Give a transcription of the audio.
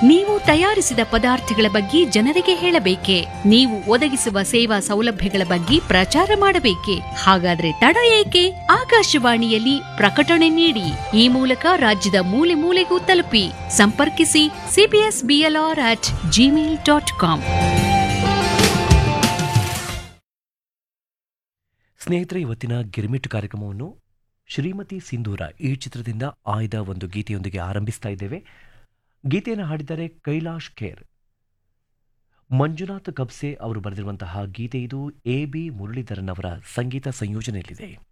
ನೀವು ತಯಾರಿಸಿದ ಪದಾರ್ಥಗಳ ಬಗ್ಗೆ ಜನರಿಗೆ ಹೇಳಬೇಕೆ ನೀವು ಒದಗಿಸುವ ಸೇವಾ ಸೌಲಭ್ಯಗಳ ಬಗ್ಗೆ ಪ್ರಚಾರ ಮಾಡಬೇಕೆ ಹಾಗಾದ್ರೆ ತಡ ಏಕೆ ಆಕಾಶವಾಣಿಯಲ್ಲಿ ಪ್ರಕಟಣೆ ನೀಡಿ ಈ ಮೂಲಕ ರಾಜ್ಯದ ಮೂಲೆ ಮೂಲೆಗೂ ತಲುಪಿ ಸಂಪರ್ಕಿಸಿ CBS BLR at Gmail dot com ಸ್ನೇಹಿತರೆ ಇವತ್ತಿನ ಗಿರ್ಮಿಟ್ ಕಾರ್ಯಕ್ರಮವನ್ನು ಶ್ರೀಮತಿ ಸಿಂಧೂರ ಈ ಚಿತ್ರದಿಂದ ಆಯ್ದ ಒಂದು ಗೀತೆಯೊಂದಿಗೆ ಆರಂಭಿಸ್ತಾ ಇದ್ದೇವೆ ಗೀತೆಯನ್ನು ಹಾಡಿದ್ದಾರೆ ಕೈಲಾಶ್ ಖೇರ್ ಮಂಜುನಾಥ್ ಕಬ್ಸೆ ಅವರು ಬರೆದಿರುವಂತಹ ಗೀತೆ ಇದು ಎ ಬಿ ಮುರಳೀಧರನ್ ಅವರ ಸಂಗೀತ ಸಂಯೋಜನೆಯಲ್ಲಿದೆ